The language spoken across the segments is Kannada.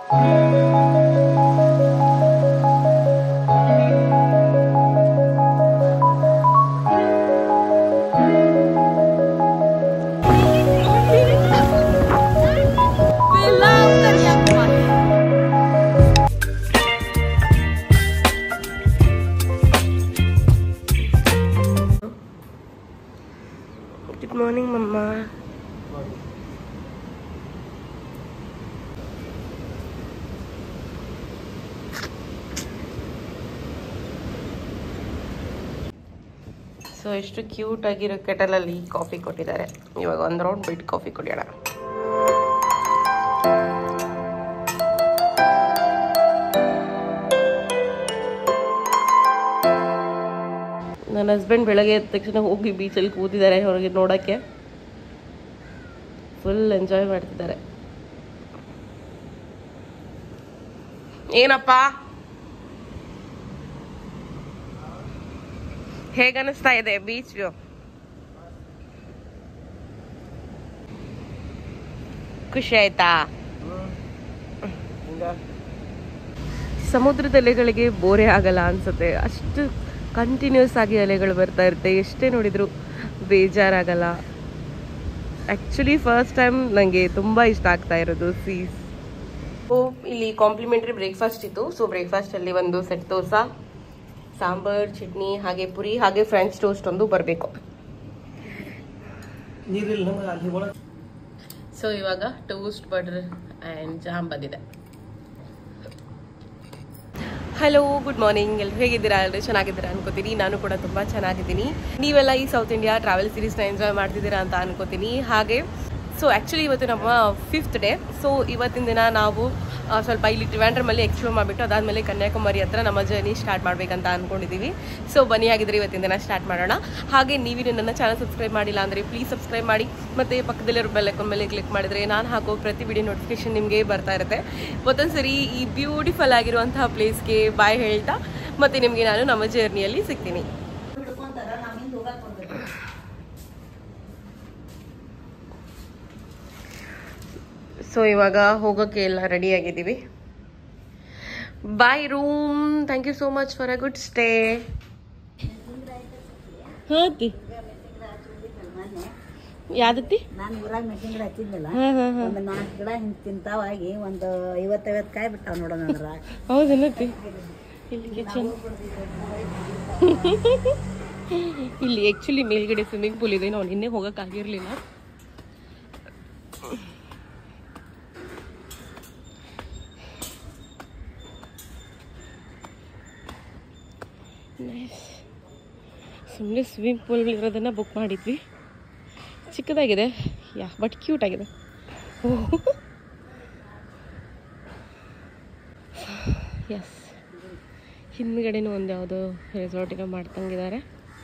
ಗುಡ್ ಮಾರ್ನಿಂಗ್ ಮಮ್ಮ ಸೊ ಎಷ್ಟು ಕ್ಯೂಟ್ ಆಗಿರೋ ಕೆಟಲಲ್ಲಿ ಕಾಫಿ ಕೊಟ್ಟಿದ್ದಾರೆ ಇವಾಗ ಒಂದು ರೌಂಡ್ ಬಿಟ್ಟು ಕಾಫಿ ಕುಡಿಯೋಣ ನನ್ನ ಹಸ್ಬೆಂಡ್ ಬೆಳಗ್ಗೆ ಎದ್ದ ತಕ್ಷಣ ಹೋಗಿ ಬೀಚಲ್ಲಿ ಕೂತಿದ್ದಾರೆ ಹೊರಗೆ ನೋಡೋಕ್ಕೆ ಫುಲ್ ಎಂಜಾಯ್ ಮಾಡ್ತಿದ್ದಾರೆ ಏನಪ್ಪ ಹೇಗನ್ನಿಸ್ತಾ ಇದೆ ಬೀಚ್ ವ್ಯೂ ಖುಷಿ ಆಯ್ತಾ ಸಮುದ್ರದ ಅಲೆಗಳಿಗೆ ಬೋರೆ ಆಗಲ್ಲ ಅನ್ಸುತ್ತೆ ಅಷ್ಟು ಕಂಟಿನ್ಯೂಸ್ ಆಗಿ ಅಲೆಗಳು ಬರ್ತಾ ಇರುತ್ತೆ ಎಷ್ಟೇ ನೋಡಿದ್ರು ಬೇಜಾರಾಗಲ್ಲ ಆ್ಯಕ್ಚುಲಿ ಫಸ್ಟ್ ಟೈಮ್ ನನಗೆ ತುಂಬ ಇಷ್ಟ ಆಗ್ತಾ ಇರೋದು ಸೀಸ್ ಓ ಇಲ್ಲಿ ಕಾಂಪ್ಲಿಮೆಂಟ್ರಿ ಬ್ರೇಕ್ಫಾಸ್ಟ್ ಇತ್ತು ಸೊ ಬ್ರೇಕ್ಫಾಸ್ಟಲ್ಲಿ ಒಂದು ಸೆಟ್ ದೋಸಾ ಸಾಂಬಾರ್ ಚಟ್ನಿ ಹಾಗೆ ಪುರಿ ಹಾಗೆ ಫ್ರೆಂಚ್ ಟೋಸ್ಟ್ ಒಂದು ಬರಬೇಕು ಸೊ ಇವಾಗ ಟೋಸ್ಟ್ ಬಟರ್ ಆ್ಯಂಡ್ ಜಾಮ್ ಬಂದಿದೆ ಹಲೋ ಗುಡ್ ಮಾರ್ನಿಂಗ್ ಎಲ್ಲರೂ ಹೇಗಿದ್ದೀರಾ ಎಲ್ಲರೂ ಚೆನ್ನಾಗಿದ್ದೀರಾ ಅನ್ಕೋತೀನಿ ನಾನು ಕೂಡ ತುಂಬ ಚೆನ್ನಾಗಿದ್ದೀನಿ ನೀವೆಲ್ಲ ಈ ಸೌತ್ ಇಂಡಿಯಾ ಟ್ರಾವೆಲ್ ಸೀರೀಸ್ನ ಎಂಜಾಯ್ ಮಾಡ್ತಿದ್ದೀರಾ ಅಂತ ಅನ್ಕೋತೀನಿ ಹಾಗೆ ಸೊ ಆ್ಯಕ್ಚುಲಿ ಇವತ್ತು ನಮ್ಮ ಫಿಫ್ತ್ ಡೇ ಸೊ ಇವತ್ತಿನ ದಿನ ನಾವು ಆ, ಸ್ವಲ್ಪ ಇಲ್ಲಿ ಟ್ರಿವಾಂಡ್ರಮಲ್ಲಿ ಎಕ್ಸ್ಪ್ಲೋರ್ ಮಾಡಿಬಿಟ್ಟು ಅದಾದಮೇಲೆ ಕನ್ಯಾಕುಮಾರಿ ಹತ್ರ ನಮ್ಮ ಜರ್ನಿ ಸ್ಟಾರ್ಟ್ ಮಾಡಬೇಕಂತ ಅಂದ್ಕೊಂಡಿದ್ದೀವಿ ಸೊ ಬನ್ನಿ ಆಗಿದ್ರೆ ಇವತ್ತಿನ ದಿನ ಸ್ಟಾರ್ಟ್ ಮಾಡೋಣ ಹಾಗೆ ನೀವಿನ್ನು ನನ್ನ ಚಾನಲ್ ಸಬ್ಸ್ಕ್ರೈಬ್ ಮಾಡಿಲ್ಲ ಅಂದರೆ ಪ್ಲೀಸ್ ಸಬ್ಸ್ಕ್ರೈಬ್ ಮಾಡಿ ಮತ್ತು ಪಕ್ಕದಲ್ಲಿರೋ ಬೆಲ್ ಐಕಾನ್ ಮೇಲೆ ಕ್ಲಿಕ್ ಮಾಡಿದರೆ ನಾನು ಹಾಕೋ ಪ್ರತಿ ವಿಡಿಯೋ ನೋಟಿಫಿಕೇಶನ್ ನಿಮಗೆ ಬರ್ತಾ ಇರುತ್ತೆ ಮತ್ತೊಂದು ಸರಿ ಈ ಬ್ಯೂಟಿಫುಲ್ ಆಗಿರುವಂತಹ ಪ್ಲೇಸ್ಗೆ ಬಾಯ್ ಹೇಳ್ತಾ ಮತ್ತು ನಿಮಗೆ ನಾನು ನಮ್ಮ ಜರ್ನಿಯಲ್ಲಿ ಸಿಗ್ತೀನಿ ಸೊ ಇವಾಗ ಹೋಗೋಕ್ಕೆ ಎಲ್ಲ ರೆಡಿ ಆಗಿದ್ದೀವಿ bye room thank you so much for a good stay ಹಾತಿ ಯಾವ್ದತ್ತಿ ನಾನು ಊರಾಗ ಮೆಣಸಿನ ಗಿಡ ಹಚ್ಚಿದ್ನಲ್ಲ ಹಾಂ ಹಾಂ ಹಾಂ ಒಂದು ನಾಲ್ಕು ಗಿಡ ಹಿಂಗೆ ತಿಂತಾವಾಗಿ ಒಂದು ಐವತ್ತೈವತ್ತು ಕಾಯಿ ಬಿಟ್ಟಾವ ನೋಡೋಣ ಅದ್ರ ಹೌದೇನತ್ತಿ ಇಲ್ಲಿ ಕಿಚನ್ ಇಲ್ಲಿ ಆ್ಯಕ್ಚುಲಿ ಮೇಲ್ಗಡೆ ಸ್ವಿಮ್ಮಿಂಗ್ ಪೂಲ್ ಇದೆ ನಾವು ನಿನ್ನೆ ಹೋಗೋಕ್ಕಾಗಿರಲಿಲ್ಲ ಸುಮ್ಮನೆ ಸ್ವಿಮ್ಮಿಂಗ್ ಪೂಲ್ ಇರೋದನ್ನು ಬುಕ್ ಮಾಡಿದ್ವಿ ಚಿಕ್ಕದಾಗಿದೆ ಯಾ ಬಟ್ ಕ್ಯೂಟ್ ಆಗಿದೆ ಎಸ್ ಹಿಂದ್ಗಡೆನೂ ಒಂದು ಯಾವುದೋ ರೆಸಾರ್ಟಿನ ಮಾಡ್ತಂಗಿದ್ದಾರೆ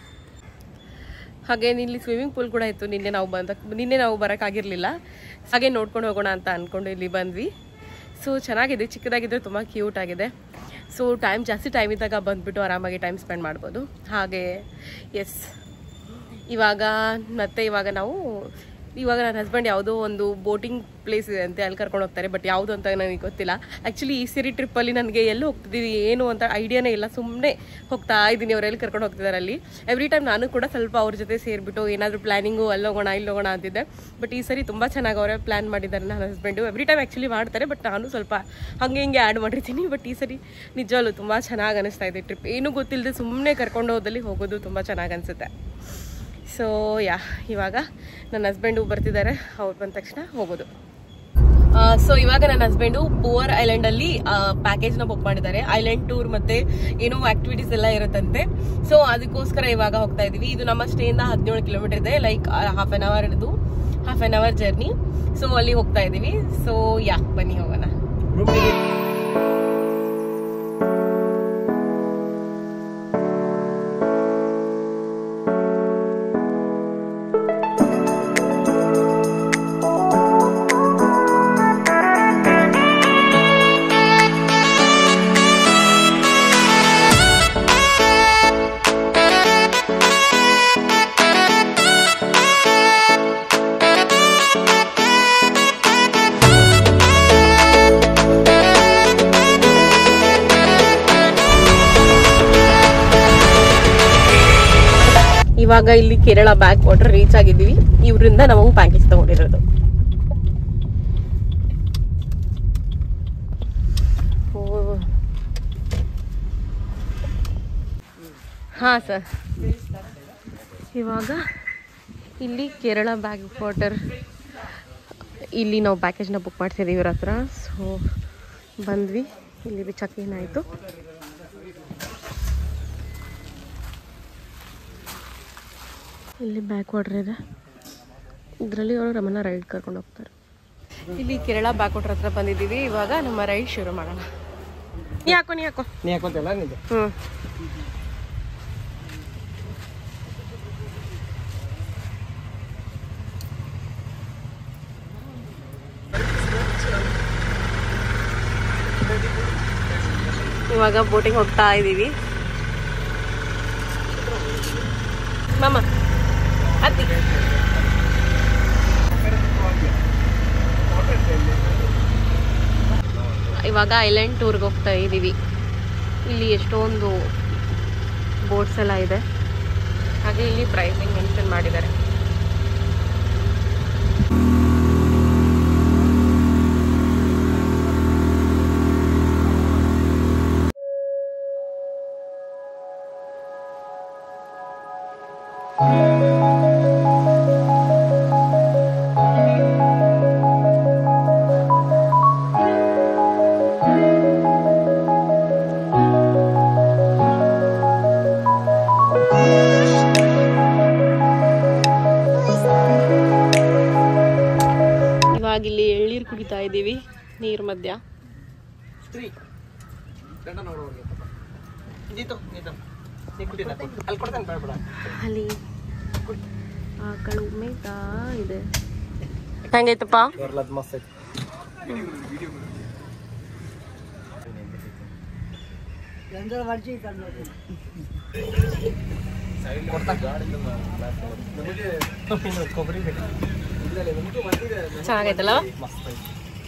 ಹಾಗೆ ಇಲ್ಲಿ ಸ್ವಿಮ್ಮಿಂಗ್ ಪೂಲ್ ಕೂಡ ಇತ್ತು ನಿನ್ನೆ ನಾವು ಬಂದ ನಿನ್ನೆ ನಾವು ಬರೋಕ್ಕಾಗಿರಲಿಲ್ಲ ಹಾಗೆ ನೋಡ್ಕೊಂಡು ಹೋಗೋಣ ಅಂತ ಅಂದ್ಕೊಂಡು ಇಲ್ಲಿ ಬಂದ್ವಿ ಸೊ ಚೆನ್ನಾಗಿದೆ ಚಿಕ್ಕದಾಗಿದ್ದರೆ ತುಂಬ ಕ್ಯೂಟ್ ಆಗಿದೆ ಸೊ ಟೈಮ್ ಜಾಸ್ತಿ ಟೈಮ್ ಇದ್ದಾಗ ಬಂದುಬಿಟ್ಟು ಆರಾಮಾಗಿ ಟೈಮ್ ಸ್ಪೆಂಡ್ ಮಾಡ್ಬೋದು ಹಾಗೆ ಎಸ್ ಇವಾಗ ಮತ್ತೆ ಇವಾಗ ನಾವು ಇವಾಗ ನನ್ನ ಹಸ್ಬೆಂಡ್ ಯಾವುದೋ ಒಂದು ಬೋಟಿಂಗ್ ಪ್ಲೇಸ್ ಇದೆ ಅಂತೆ ಅಲ್ಲಿ ಕರ್ಕೊಂಡು ಹೋಗ್ತಾರೆ ಬಟ್ ಯಾವುದು ಅಂತ ನನಗೆ ಗೊತ್ತಿಲ್ಲ ಆ್ಯಕ್ಚುಲಿ ಈ ಸಿರಿ ಟ್ರಿಪ್ಪಲ್ಲಿ ನನಗೆ ಎಲ್ಲಿ ಹೋಗ್ತಿದ್ದೀವಿ ಏನು ಅಂತ ಐಡಿಯಾನೇ ಇಲ್ಲ ಸುಮ್ಮನೆ ಹೋಗ್ತಾ ಇದ್ದೀನಿ ಅವರೆಲ್ಲಿ ಕರ್ಕೊಂಡು ಹೋಗ್ತಿದ್ದಾರೆ ಅಲ್ಲಿ ಎವ್ರಿ ಟೈಮ್ ನಾನು ಕೂಡ ಸ್ವಲ್ಪ ಅವ್ರ ಜೊತೆ ಸೇರಿಬಿಟ್ಟು ಏನಾದರೂ ಪ್ಲ್ಯಾನಿಂಗು ಅಲ್ಲಿ ಹೋಗೋಣ ಇಲ್ಲಿ ಹೋಗೋಣ ಅಂತಿದ್ದೆ ಬಟ್ ಈ ಸರಿ ತುಂಬ ಚೆನ್ನಾಗಿ ಅವರೇ ಪ್ಲ್ಯಾನ್ ಮಾಡಿದ್ದಾರೆ ನನ್ನ ಹಸ್ಬೆಂಡು ಎವ್ರಿ ಟೈಮ್ ಆ್ಯಕ್ಚುಲಿ ಮಾಡ್ತಾರೆ ಬಟ್ ನಾನು ಸ್ವಲ್ಪ ಹಾಗೆ ಹಿಂಗೆ ಆ್ಯಡ್ ಮಾಡಿರ್ತೀನಿ ಬಟ್ ಈ ಸರಿ ನಿಜವಲ್ಲೂ ತುಂಬ ಚೆನ್ನಾಗಿ ಅನಿಸ್ತಾ ಇದೆ ಟ್ರಿಪ್ ಏನೂ ಗೊತ್ತಿಲ್ಲದೆ ಸುಮ್ಮನೆ ಕರ್ಕೊಂಡು ಹೋದಲ್ಲಿ ಹೋಗೋದು ತುಂಬ ಚೆನ್ನಾಗಿ ಅನಿಸುತ್ತೆ ಸೊ ಯಾ ಇವಾಗ ನನ್ನ ಹಸ್ಬೆಂಡು ಬರ್ತಿದ್ದಾರೆ ಅವ್ರು ಬಂದ ತಕ್ಷಣ ಹೋಗೋದು ಸೊ ಇವಾಗ ನನ್ನ ಹಸ್ಬೆಂಡು ಪುವರ್ ಐಲ್ಯಾಂಡ್ ಅಲ್ಲಿ ಪ್ಯಾಕೇಜ್ ನ ಬುಕ್ ಮಾಡಿದ್ದಾರೆ ಐಲ್ಯಾಂಡ್ ಟೂರ್ ಮತ್ತೆ ಏನೋ ಆಕ್ಟಿವಿಟೀಸ್ ಎಲ್ಲ ಇರುತ್ತಂತೆ ಸೊ ಅದಕ್ಕೋಸ್ಕರ ಇವಾಗ ಹೋಗ್ತಾ ಇದೀವಿ ಇದು ನಮ್ಮ ಸ್ಟೇ ಇಂದ ಹದಿನೇಳು ಕಿಲೋಮೀಟರ್ ಇದೆ ಲೈಕ್ ಹಾಫ್ ಅನ್ ಅವರ್ ಇದು half an hour journey so ಅಲ್ಲಿ ಹೋಗ್ತಾ ಇದೀವಿ ಸೊ ಯಾ ಬನ್ನಿ ಹೋಗೋಣ ಇವಾಗ ಇಲ್ಲಿ ಕೇರಳ ಬ್ಯಾಕ್ ವಾಟರ್ ರೀಚ್ ಆಗಿದ್ದೀವಿ ಇವರಿಂದ ನಾವು ಪ್ಯಾಕೇಜ್ ತಗೊಂಡಿರೋದು ಓ ಹಾಂ ಸರ್ ಇವಾಗ ಇಲ್ಲಿ ಕೇರಳ ಬ್ಯಾಕ್ ವಾಟರ್ ಇಲ್ಲಿ ನಾವು ಪ್ಯಾಕೇಜ್ನ ಬುಕ್ ಮಾಡ್ತಿದ್ದೀವಿ ಇವ್ರ ಹತ್ರ ಸೊ ಬಂದ್ವಿ ಇಲ್ಲಿ ಚೆಕ್ ಇನ್ ಆಯಿತು ಇಲ್ಲಿ ಬ್ಯಾಕ್ ವಾಟರ್ ಇದೆ ಇದರಲ್ಲಿ ಅವರು ನಮ್ಮನ್ನ ರೈಡ್ ಕರ್ಕೊಂಡು ಹೋಗ್ತಾರೆ ಇಲ್ಲಿ ಕೇರಳ ಬ್ಯಾಕ್ ವಾಟರ್ ಹತ್ರ ಬಂದಿದ್ದೀವಿ ಇವಾಗ ನಮ್ಮ ರೈಡ್ ಶುರು ಮಾಡೋಣ ನೀ ಹಾಕೋ ನೀ ಹಾಕೋ ನೀ ಹಾಕೋತಿಲ್ಲ ನಿಜ ಹ್ಞೂ ಇವಾಗ ಬೋಟಿಂಗ್ ಹೋಗ್ತಾ ಇದ್ದೀವಿ ಮಾಮ ಹತ್ತಿ ಇವಾಗ ಐಲ್ಯಾಂಡ್ ಟೂರ್ಗೆ ಹೋಗ್ತಾ ಇದ್ದೀವಿ ಇಲ್ಲಿ ಎಷ್ಟೊಂದು ಬೋಟ್ಸ್ ಎಲ್ಲ ಇದೆ ಹಾಗೆ ಇಲ್ಲಿ ಪ್ರೈಸಿಂಗ್ ಮೆನ್ಷನ್ ಮಾಡಿದ್ದಾರೆ ಇವಾಗ ಇಲ್ಲಿ ಎಳ್ನೀರು ಕುಡಿತಾ ಇದ್ದೀವಿ ನೀರ್ ಮಧ್ಯ ಸ್ತ್ರೀ ಗಂಡ ನೋಡುವವ್ರಿಗೆ ಜೀತು ನೀತು ನೀ ಕುಡಿದ ಅಲ್ಲಿ ಕೊಡ್ತೇನೆ ಬೇಡ ಬೇಡ ಅಲ್ಲಿ ಆಕಳು ಮೇಯ್ತಾ ಇದೆ ಹೆಂಗೈತಪ್ಪ ಬರ್ಲದ್ ಮಸ್ತ್ ಐತಿ ಕೊಬ್ಬರಿ ಬೇಕು ಚೆನ್ನಾಗೈತಲ್ಲ ಮಸ್ತ್ ಐತಿ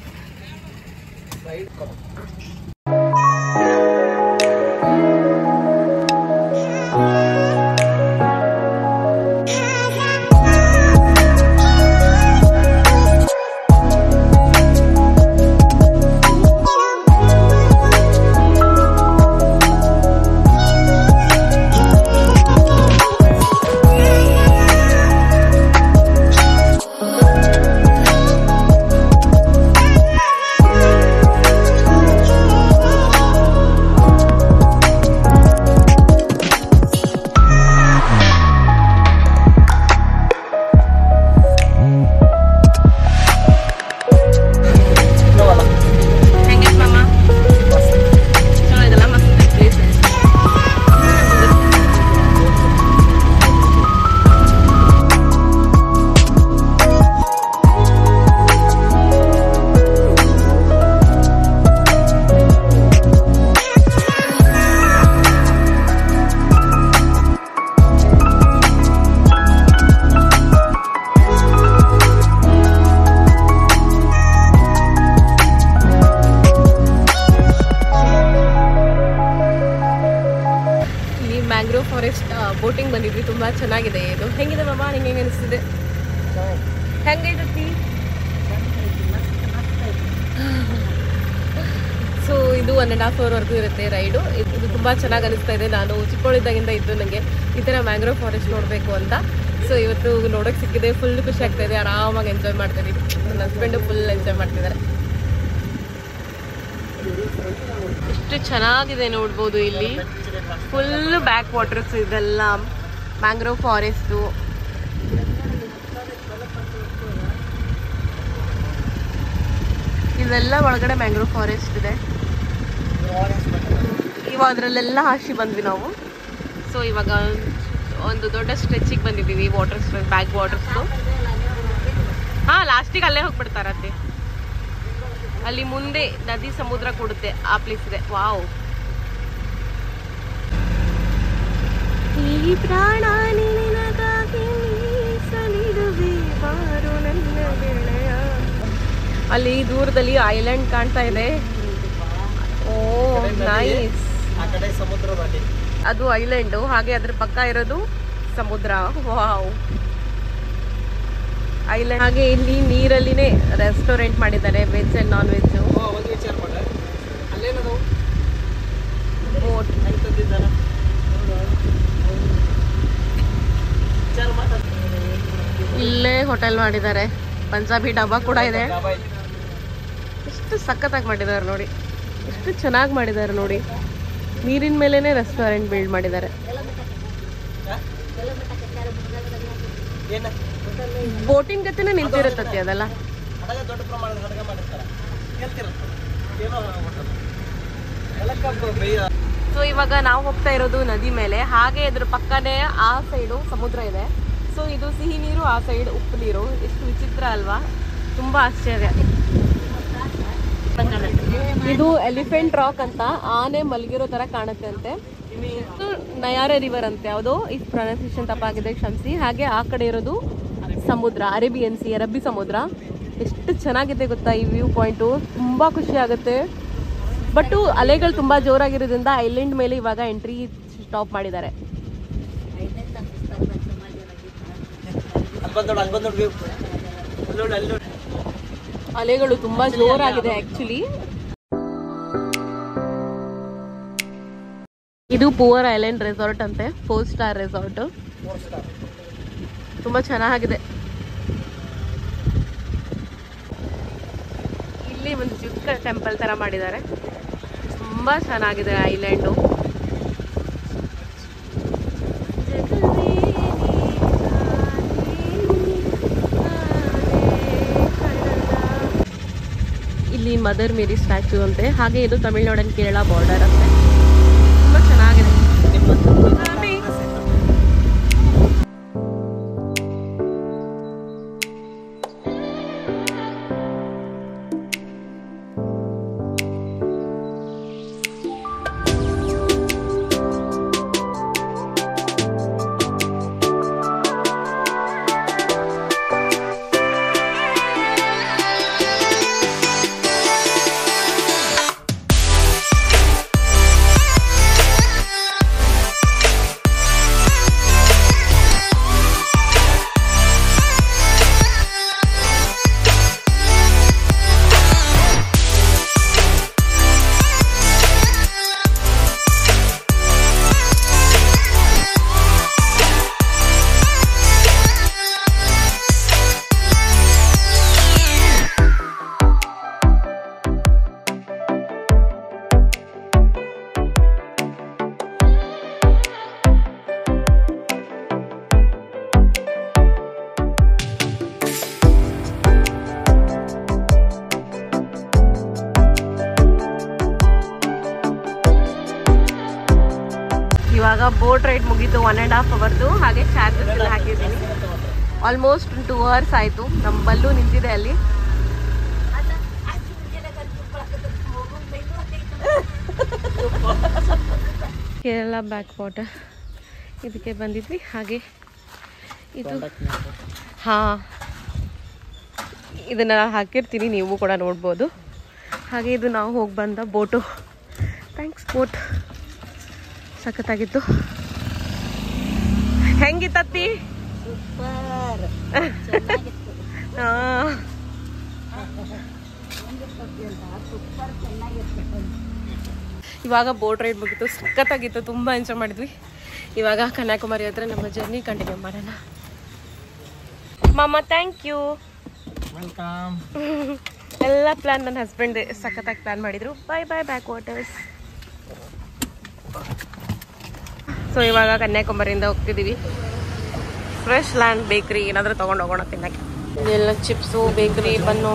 ಹೆಂಗೈತ್ ಮಾಮ ಚಲೋ ಇದೆಲ್ಲ ಮಸ್ತ್ ಪ್ಲೇಸ್ ಇಲ್ಲಿ ಮ್ಯಾಂಗ್ರೋವ್ ಫಾರೆಸ್ಟ್ ಬೋಟಿಂಗ್ ಬಂದಿದ್ವಿ ತುಂಬಾ ಚೆನ್ನಾಗಿದೆ ಇದು ಹೆಂಗಿದೆ ಮಾಮ ನಿಂಗೆ ಹೆಂಗೆ ಅನಿಸ್ತಿದೆ ಹೆಂಗೈತತಿ ಸೊ ಇದು ಒನ್ ಆ್ಯಂಡ್ ಹಾಫ್ ಅವರ್ವರೆಗೂ ಇರುತ್ತೆ ರೈಡು ಇದು ತುಂಬ ಚೆನ್ನಾಗಿ ಅನಿಸ್ತಾ ಇದೆ ನಾನು ಚಿಕ್ಕವಳಿದ್ದಾಗಿಂದ ಇದ್ದು ನನಗೆ ಈ ಥರ ಮ್ಯಾಂಗ್ರೋವ್ ಫಾರೆಸ್ಟ್ ನೋಡಬೇಕು ಅಂತ ಸೊ ಇವತ್ತು ನೋಡೋಕೆ ಸಿಕ್ಕಿದೆ ಫುಲ್ ಖುಷಿ ಆಗ್ತಾ ಇದೆ ಆರಾಮಾಗಿ ಎಂಜಾಯ್ ಮಾಡ್ತಾ ಇದೀವಿ ನನ್ನ ಹಸ್ಬೆಂಡು ಫುಲ್ ಎಂಜಾಯ್ ಮಾಡ್ತಿದ್ದಾರೆ ಎಷ್ಟು ಚೆನ್ನಾಗಿದೆ ನೋಡ್ಬೋದು ಇಲ್ಲಿ ಫುಲ್ ಬ್ಯಾಕ್ ವಾಟರ್ಸ್ ಇದೆಲ್ಲ ಮ್ಯಾಂಗ್ರೋವ್ ಫಾರೆಸ್ಟು ಇದೆಲ್ಲ ಒಳಗಡೆ ಮ್ಯಾಂಗ್ರೋವ್ ಫಾರೆಸ್ಟ್ ಇದೆ ಇವಾಗ ಅದರಲ್ಲೆಲ್ಲ ಹಾಸಿ ಬಂದ್ವಿ ನಾವು ಸೊ ಇವಾಗ ಒಂದು ದೊಡ್ಡ ಸ್ಟ್ರೆಚಿಗೆ ಬಂದಿದ್ದೀವಿ ವಾಟರ್ಸ್ ಬ್ಯಾಕ್ ವಾಟರ್ಸ್ದು ಹಾಂ ಲಾಸ್ಟಿಗೆ ಅಲ್ಲೇ ಹೋಗ್ಬಿಡ್ತಾರತ್ತೆ ಅಲ್ಲಿ ಮುಂದೆ ನದಿ ಸಮುದ್ರ ಕೊಡುತ್ತೆ ಆ ಪ್ಲೇಸ್ ಇದೆ ವಾವ್ ಈ ಪ್ರಾಣ ನಿನಗಾಗಿ ಮೀಸಲಿಡುವೆ ಬಾರು ನನ್ನ ಗೆಳೆಯ ಅಲ್ಲಿ ದೂರದಲ್ಲಿ ಐಲ್ಯಾಂಡ್ ಕಾಣ್ತಾ ಇದೆ ಓ ನೈಸ್ ಆ ಕಡೆ ಸಮುದ್ರ ದಾಟಿ ಅದು ಐಲ್ಯಾಂಡು ಹಾಗೆ ಅದ್ರ ಪಕ್ಕ ಇರೋದು ಸಮುದ್ರ ವಾವ್ ಐಲ್ಯಾಂಡ್ ಹಾಗೆ ಇಲ್ಲಿ ನೀರಲ್ಲಿನೇ ರೆಸ್ಟೋರೆಂಟ್ ಮಾಡಿದ್ದಾರೆ veg and non veg oh ಒಂದು ವಿಚಾರ ಮಾಡ್ರೆ ಅಲ್ಲೇನದು ಬೋಟ್ ಹೆಂಗೆ ತಂದಿದ್ದಾರ ವಿಚಾರ ಮಾತಾಡ ಇಲ್ಲೇ ಹೋಟೆಲ್ ಮಾಡಿದ್ದಾರೆ ಪಂಜಾಬಿ ಡಬ್ಬಾ ಕೂಡ ಇದೆ ಡಾಬಾ ಇದೆ. ಎಷ್ಟು ಸಖತ್ತಾಗಿ ಮಾಡಿದ್ದಾರೆ ನೋಡಿ ಎಷ್ಟು ಚೆನ್ನಾಗಿ ಮಾಡಿದ್ದಾರೆ ನೋಡಿ ನೀರಿನ ಮೇಲೇನೆ ರೆಸ್ಟೋರೆಂಟ್ ಬಿಲ್ಡ್ ಮಾಡಿದ್ದಾರೆ ಹಾ? ಏನ ಬೋಟಿನ ಜೊತೆನೆ ನಿಂತಿರುತ್ತತ್ತೆ ಅದೆಲ್ಲ ಅದಾಗ ದೊಡ್ಡ ಪ್ರಮಾಣದ ಅಡುಗೆ ಮಾಡಿರ್ತಾರೆ ಹೇಳ್ತಿರುತ್ತೆ ಏನೋ ಹೋಟೆಲ್ ಎಲ್ಲಕ್ಕ ಬೇಯ ಸೊ ಇವಾಗ ನಾವು ಹೋಗ್ತಾ ಇರೋದು ನದಿ ಮೇಲೆ ಹಾಗೆ ಇದ್ರ ಪಕ್ಕನೇ ಆ ಸೈಡು ಸಮುದ್ರ ಇದೆ ಸೊ ಇದು ಸಿಹಿ ನೀರು ಆ ಸೈಡ್ ಉಪ್ಪು ನೀರು ಎಷ್ಟು ವಿಚಿತ್ರ ಅಲ್ವಾ ತುಂಬಾ ಆಶ್ಚರ್ಯ ಇದು ಎಲಿಫೆಂಟ್ ರಾಕ್ ಅಂತ ಆನೆ ಮಲಗಿರೋ ತರ ಕಾಣುತ್ತೆ ಅಂತೆ ಇದು ನಯಾರೆ ರಿವರ್ ಅಂತೆ ಯಾವುದೋ ಈ ಪ್ರೊನೌನ್ಸಿಯೇಷನ್ ತಪ್ಪಾಗಿದೆ ಕ್ಷಮಿಸಿ ಹಾಗೆ ಆ ಕಡೆ ಇರೋದು ಸಮುದ್ರ ಅರೇಬಿಯನ್ ಸಿ ಅರಬ್ಬಿ ಸಮುದ್ರ ಎಷ್ಟು ಚೆನ್ನಾಗಿದೆ ಗೊತ್ತಾ ಈ ವ್ಯೂ ಪಾಯಿಂಟು ತುಂಬಾ ಖುಷಿ ಆಗುತ್ತೆ ಬಟ್ ಅಲೆಗಳು ತುಂಬಾ ಜೋರಾಗಿರೋದ್ರಿಂದ ಐಲ್ಯಾಂಡ್ ಮೇಲೆ ಇವಾಗ ಎಂಟ್ರಿ ಸ್ಟಾಪ್ ಮಾಡಿದ್ದಾರೆ ಅಲ್ಲಿ ಬಂದೋಡು ಅಲ್ಲಿ ಬಂದೋಡು ವ್ಯೂ ಅಲ್ಲಿ ನೋಡಿ ಅಲ್ಲಿ ನೋಡಿ ಅಲೆಗಳು ತುಂಬಾ ಜೋರಾಗಿದೆ ಆಕ್ಚುಲಿ ಇದು ಪೂವರ್ ಐಲ್ಯಾಂಡ್ ರೆಸಾರ್ಟ್ ಅಂತೆ four star resort four star ತುಂಬಾ ಚೆನ್ನಾಗಿದೆ ಇಲ್ಲಿ ಒಂದು ಚಿಕ್ಕ ಟೆಂಪಲ್ ತರ ಮಾಡಿದ್ದಾರೆ ತುಂಬಾ ಚೆನ್ನಾಗಿದೆ ಐಲ್ಯಾಂಡು ಇಲ್ಲಿ ಮದರ್ ಮೇರಿ ಸ್ಟ್ಯಾಚು ಅಂತೆ ಹಾಗೆ ಇದು ತಮಿಳ್ನಾಡು and ಕೇರಳ ಬಾರ್ಡರ್ ಅಂತೆ ತುಂಬಾ ಚೆನ್ನಾಗಿದೆ ರಾಮಿ. ಇವಾಗ ಬೋಟ್ ರೈಡ್ ಮುಗೀತು ಒನ್ ಆ್ಯಂಡ್ ಹಾಫ್ ಅವರ್ದು ಹಾಗೆ ಚಾರ್ಜಸ್ ಎಲ್ಲ ಹಾಕಿದ್ದೀನಿ ಆಲ್ಮೋಸ್ಟ್ ಟೂ ಅವರ್ಸ್ ಆಯಿತು ನಮ್ಮ ಬಲ್ಲು ನಿಂತಿದೆ ಅಲ್ಲಿ ಕೇರಳ ಬ್ಯಾಕ್ ವಾಟರ್ ಇದಕ್ಕೆ ಬಂದಿದ್ವಿ ಹಾಗೆ ಇದು ಹಾಂ ಇದನ್ನು ಹಾಕಿರ್ತೀನಿ ನೀವು ಕೂಡ ನೋಡ್ಬೋದು ಹಾಗೆ ಇದು ನಾವು ಹೋಗಿ ಬಂದ ಬೋಟು ಥ್ಯಾಂಕ್ಸ್ ಬೋಟ್ ಸಖತ್ತಾಗಿತ್ತು ಹೆಂಗಿತ್ತತ್ತಿ ಸೂಪರ್ ಆ, ಸೂಪರ್ ಚೆನ್ನಾಗಿರ್ತದೆ ಇವಾಗ ಬೋಟ್ ರೈಡ್ ಮುಗಿತು ಸಖತ್ತಾಗಿತ್ತು ತುಂಬ ಎಂಜಾಯ್ ಮಾಡಿದ್ವಿ ಇವಾಗ ಕನ್ಯಾಕುಮಾರಿ ಹತ್ರ ನಮ್ಮ ಜರ್ನಿ ಕಂಟಿನ್ಯೂ ಮಾಡೋಣ ಮಾಮ ಥ್ಯಾಂಕ್ ಯು ವೆಲ್ಕಮ್ ಎಲ್ಲ ಪ್ಲಾನ್ ನನ್ನ ಹಸ್ಬೆಂಡ್ ಸಖತ್ತಾಗಿ ಪ್ಲಾನ್ ಮಾಡಿದ್ರು bye bye backwaters so ಇವಾಗ ಕನ್ಯಾಕುಮಾರಿಯಿಂದ ಹೋಗ್ತಿದ್ದೀವಿ ಫ್ರೆಶ್ ಲ್ಯಾಂಡ್ ಬೇಕ್ರಿ ಏನಾದರೂ ತೊಗೊಂಡು ಹೋಗೋಣ ತಿನ್ನಕ್ಕೆ ಎಲ್ಲ ಚಿಪ್ಸು ಬೇಕ್ರಿ ಬನ್ನು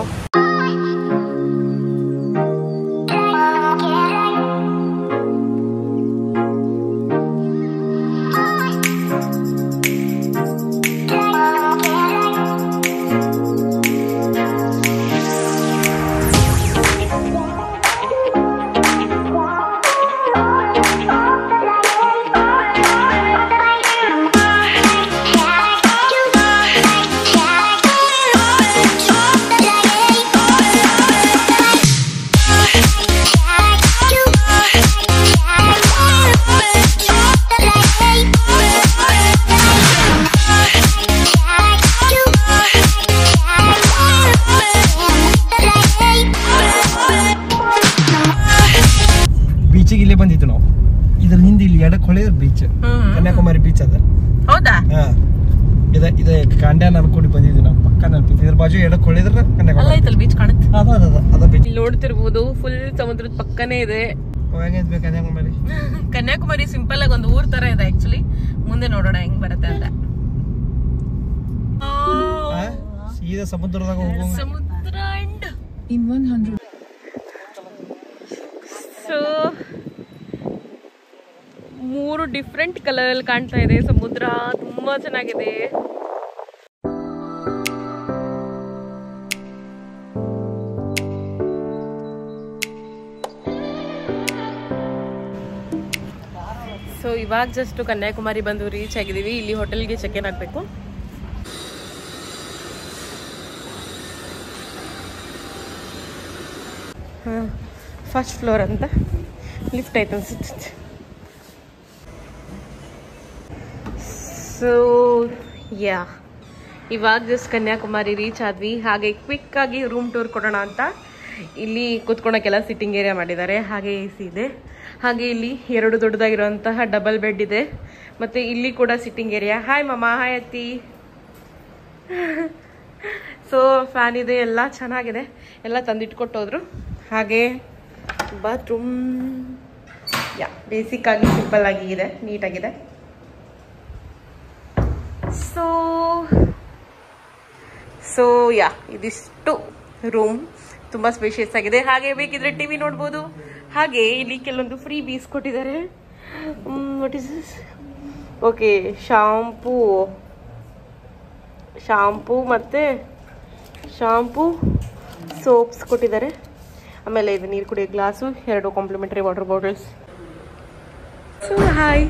Yeah. ಅನ್ಕೊಂಡು ಬಂದಿದ್ವಿ ನಾವು ಪಕ್ಕ ನೆನಪಿತ್ತು ಇದ್ರ ಬಾಜು ಎಡಕ್ಕೆ ಹೊಳಿದ್ರೆ ಅಲ್ಲ ಕನ್ಯಾಕುಮಾರಿ ಐತಲ್ ಬೀಚ್ ಕಾಣುತ್ತೆ ಅದ ಅದ ಅದ ಅದ ಬಿಟ್ಟು ಇಲ್ಲಿ ನೋಡ್ತಿರ್ಬೋದು ಫುಲ್ ಸಮುದ್ರದ ಪಕ್ಕನೇ ಇದೆ ಹೆಂಗೈತೆ ಬೇಕು ಕನ್ಯಾಕುಮಾರಿ ಕನ್ಯಾಕುಮಾರಿ ಸಿಂಪಲ್ ಆಗಿ ಒಂದು ಊರ್ ತರ ಇದೆ ಆಕ್ಚುಲಿ ಮುಂದೆ ನೋಡೋಣ ಹೆಂಗ್ ಬರುತ್ತೆ ಅಂತ ಆ? ಸೀದಾ ಸಮುದ್ರದಾಗ ಹೋಗೋಂಗ ಸಮುದ್ರ ಅಂಡ್ ಸೊ ಮೂರು ಡಿಫ್ರೆಂಟ್ ಕಲರ್ ಅಲ್ಲಿ ಕಾಣ್ತಾ ಇದೆ ಸಮುದ್ರ ತುಂಬಾ ಚೆನ್ನಾಗಿದೆ ಸೊ ಇವಾಗ ಜಸ್ಟ್ ಕನ್ಯಾಕುಮಾರಿ ಬಂದು ರೀಚ್ ಆಗಿದ್ದೀವಿ ಇಲ್ಲಿ ಹೋಟೆಲ್ಗೆ ಚೆಕ್ ಇನ್ ಆಗಬೇಕು ಹಾಂ ಫಸ್ಟ್ ಫ್ಲೋರ್ ಅಂತ ಲಿಫ್ಟ್ ಐತೆ ಅನ್ಸುತ್ತೆ ಸೊ ಯಾ ಇವಾಗ ಜಸ್ಟ್ ಕನ್ಯಾಕುಮಾರಿ ರೀಚ್ ಆದ್ವಿ ಹಾಗೆ ಕ್ವಿಕ್ ಆಗಿ ರೂಮ್ ಟೂರ್ ಕೊಡೋಣ ಅಂತ ಇಲ್ಲಿ ಕುತ್ಕೊಳಕ್ಕೆಲ್ಲ ಸಿಟ್ಟಿಂಗ್ ಏರಿಯಾ ಮಾಡಿದ್ದಾರೆ ಹಾಗೆ ಎ ಸಿ ಇದೆ ಹಾಗೆ ಇಲ್ಲಿ ಎರಡು ದೊಡ್ಡದಾಗಿರುವಂತಹ ಡಬಲ್ ಬೆಡ್ ಇದೆ ಮತ್ತೆ ಇಲ್ಲಿ ಕೂಡ ಸಿಟ್ಟಿಂಗ್ ಏರಿಯಾ ಹಾಯ್ ಮಮ್ಮ ಹಾಯ್ ಅತ್ತಿ ಸೊ ಫ್ಯಾನ್ ಇದೆ ಎಲ್ಲ ಚೆನ್ನಾಗಿದೆ ಎಲ್ಲ ತಂದಿಟ್ಕೊಟ್ಟೋದ್ರು ಹಾಗೆ ಬಾತ್ರೂಮ್ ಯಾ ಬೇಸಿಕ್ ಆಗಿ ಸಿಂಪಲ್ ಆಗಿ ಇದೆ ನೀಟಾಗಿದೆ ಸೊ ಸೊ ಯಾ ಇದಿಷ್ಟು ರೂಮ್ ತುಂಬ ಸ್ಪೇಷಿಯಸ್ ಆಗಿದೆ ಹಾಗೆ ಬೇಕಿದ್ರೆ ಟಿವಿ ನೋಡ್ಬೋದು ಹಾಗೆ ಇಲ್ಲಿ ಕೆಲವೊಂದು ಫ್ರೀ ಬೀಸ್ ಕೊಟ್ಟಿದ್ದಾರೆ what is this okay shampoo shampoo ಮತ್ತು ಶಾಂಪೂ ಸೋಪ್ಸ್ ಕೊಟ್ಟಿದ್ದಾರೆ ಆಮೇಲೆ ಇದು ನೀರು ಕುಡಿಯೋ ಗ್ಲಾಸು ಎರಡು complimentary water bottles so hi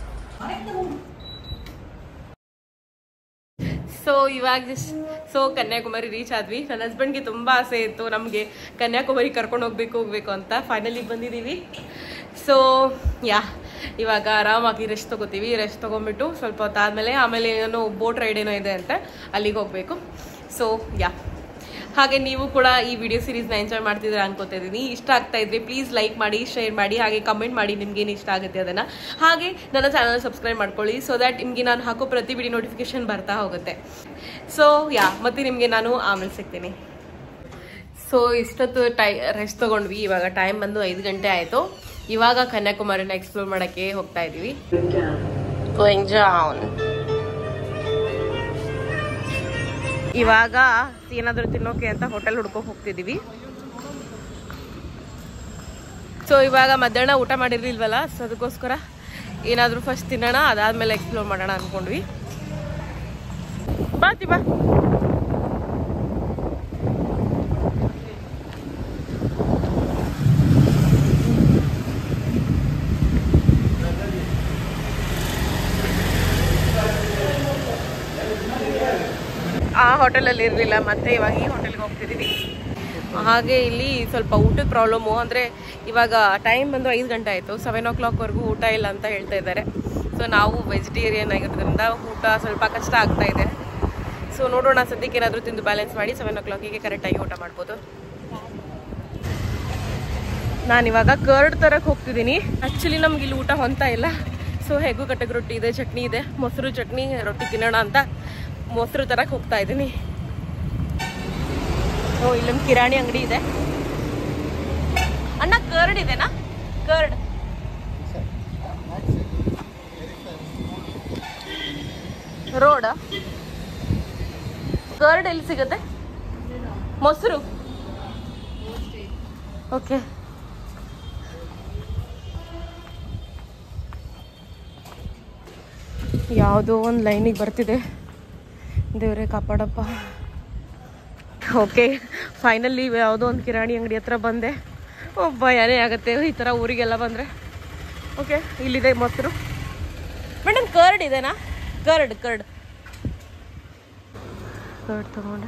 so ಇವಾಗ ಜಸ್ಟ್ ಸೊ ಕನ್ಯಾಕುಮಾರಿ ರೀಚ್ ಆದ್ವಿ ನನ್ನ ಹಸ್ಬೆಂಡ್ಗೆ ತುಂಬ ಆಸೆ ಇತ್ತು ನಮಗೆ ಕನ್ಯಾಕುಮಾರಿ ಕರ್ಕೊಂಡು ಹೋಗ್ಬೇಕು ಹೋಗ್ಬೇಕು ಅಂತ ಫೈನಲಿ ಬಂದಿದ್ದೀವಿ ಸೊ ಯಾ ಇವಾಗ ಆರಾಮಾಗಿ ರೆಸ್ಟ್ ತಗೋತೀವಿ ರೆಸ್ಟ್ ತೊಗೊಂಬಿಟ್ಟು ಸ್ವಲ್ಪ ಹೊತ್ತಾದ್ಮೇಲೆ ಆಮೇಲೆ ಏನೋ ಬೋಟ್ ರೈಡ್ ಏನೋ ಇದೆ ಅಂತ ಅಲ್ಲಿಗೆ ಹೋಗಬೇಕು ಸೊ ಯಾ ಹಾಗೆ ನೀವು ಕೂಡ ಈ ವಿಡಿಯೋ ಸೀರೀಸ್ನ ಎಂಜಾಯ್ ಮಾಡ್ತಿದ್ದೀರಾ ಅನ್ಕೋತಾ ಇದ್ದೀನಿ ಇಷ್ಟ ಆಗ್ತಾ ಇದ್ರೆ ಪ್ಲೀಸ್ ಲೈಕ್ ಮಾಡಿ ಶೇರ್ ಮಾಡಿ ಹಾಗೆ ಕಮೆಂಟ್ ಮಾಡಿ ನಿಮ್ಗೆ ಏನು ಇಷ್ಟ ಆಗುತ್ತೆ ಅದನ್ನು ಹಾಗೆ ನನ್ನ ಚಾನಲ್ ಸಬ್ಸ್ಕ್ರೈಬ್ ಮಾಡ್ಕೊಳ್ಳಿ ಸೊ ದ್ಯಾಟ್ ನಿಮಗೆ ನಾನು ಹಾಕೋ ಪ್ರತಿ ವಿಡಿಯೋ ನೋಟಿಫಿಕೇಶನ್ ಬರ್ತಾ ಹೋಗುತ್ತೆ ಸೊ ಯಾ ಮತ್ತೆ ನಿಮಗೆ ನಾನು ಆಮೇಲೆ ಸಿಗ್ತೀನಿ ಸೊ ಇಷ್ಟೊತ್ತು ಟೈ ರೆಸ್ಟ್ ತೊಗೊಂಡ್ವಿ ಇವಾಗ ಟೈಮ್ ಬಂದು ಐದು ಗಂಟೆ ಆಯಿತು ಇವಾಗ ಕನ್ಯಾಕುಮಾರಿನ ಎಕ್ಸ್ಪ್ಲೋರ್ ಮಾಡೋಕ್ಕೆ ಹೋಗ್ತಾ ಇದ್ದೀವಿ ಗೋಯಿಂಗ್ ಡೌನ್ ಇವಾಗ ಏನಾದರೂ ತಿನ್ನೋಕೆ ಅಂತ ಹೋಟೆಲ್ ಹುಡ್ಕೊಂಡು ಹೋಗ್ತಿದ್ದೀವಿ ಸೊ ಇವಾಗ ಮಧ್ಯಾಹ್ನ ಊಟ ಮಾಡಿರ್ಲಿಲ್ವಲ್ಲ ಸೊ ಅದಕ್ಕೋಸ್ಕರ ಏನಾದರೂ ಫಸ್ಟ್ ತಿನ್ನೋಣ ಅದಾದ್ಮೇಲೆ ಎಕ್ಸ್ಪ್ಲೋರ್ ಮಾಡೋಣ ಅನ್ಕೊಂಡ್ವಿ ಬಾತಿ ಬಾ ಆ ಹೋಟೆಲಲ್ಲಿ ಇರಲಿಲ್ಲ ಮತ್ತೆ ಇವಾಗ ಈ ಹೋಟೆಲ್ಗೆ ಹೋಗ್ತಿದ್ದೀವಿ ಹಾಗೆ ಇಲ್ಲಿ ಸ್ವಲ್ಪ ಊಟದ ಪ್ರಾಬ್ಲಮ್ಮು ಅಂದರೆ ಇವಾಗ ಟೈಮ್ ಬಂದು ಐದು ಗಂಟೆ ಆಯಿತು ಸೆವೆನ್ ಓ ಕ್ಲಾಕ್ವರೆಗೂ ಊಟ ಇಲ್ಲ ಅಂತ ಹೇಳ್ತಾ ಇದ್ದಾರೆ ಸೊ ನಾವು ವೆಜಿಟೇರಿಯನ್ ಆಗಿರೋದ್ರಿಂದ ಊಟ ಸ್ವಲ್ಪ ಕಷ್ಟ ಆಗ್ತಾ ಇದೆ ಸೊ ನೋಡೋಣ ಸದ್ಯಕ್ಕೆ ಏನಾದರೂ ತಿಂದು ಬ್ಯಾಲೆನ್ಸ್ ಮಾಡಿ ಸೆವೆನ್ ಓ ಕ್ಲಾಕಿಗೆ ಕರೆಕ್ಟಾಗಿ ಊಟ ಮಾಡ್ಬೋದು ನಾನಿವಾಗ ಕರ್ಡ್ ತರಕ್ಕೆ ಹೋಗ್ತಿದ್ದೀನಿ ಆ್ಯಕ್ಚುಲಿ ನಮ್ಗೆ ಇಲ್ಲಿ ಊಟ ಹೊಂತಾ ಇಲ್ಲ ಸೊ ಹೆಗು ಕಟ್ಟಗೆ ರೊಟ್ಟಿ ಇದೆ ಚಟ್ನಿ ಇದೆ ಮೊಸರು ಚಟ್ನಿ ರೊಟ್ಟಿ ತಿನ್ನೋಣ ಅಂತ ಮೊಸರು ತರಕ್ಕೆ ಹೋಗ್ತಾ ಇದ್ದೀನಿ ಓ ಇಲ್ಲೊಂದು ಕಿರಾಣಿ ಅಂಗಡಿ ಇದೆ ಅಣ್ಣ ಕರ್ಡ್ ಇದೆನಾ ಕರ್ಡ್ ರೋಡ್ ಕರ್ಡ್ ಎಲ್ಲಿ ಸಿಗುತ್ತೆ ಮೊಸರು ಓಕೆ ಯಾವುದೋ ಒಂದು ಲೈನಿಗೆ ಬರ್ತಿದೆ ದೇವರೇ ಕಾಪಾಡಪ್ಪ ಓಕೆ ಫೈನಲಿ ಯಾವುದೋ ಒಂದು ಕಿರಾಣಿ ಅಂಗಡಿ ಹತ್ರ ಬಂದೆ ಭಯನೇ ಆಗುತ್ತೆ ಈ ಥರ ಊರಿಗೆಲ್ಲ ಬಂದರೆ ಓಕೆ ಇಲ್ಲಿದೆ ಮೊಸರು ಮೇಡಮ್ ಕರ್ಡ್ ಇದೆನಾ ಕರ್ಡ್ ಕರ್ಡ್ ಕರ್ಡ್ ತಗೊಂಡೆ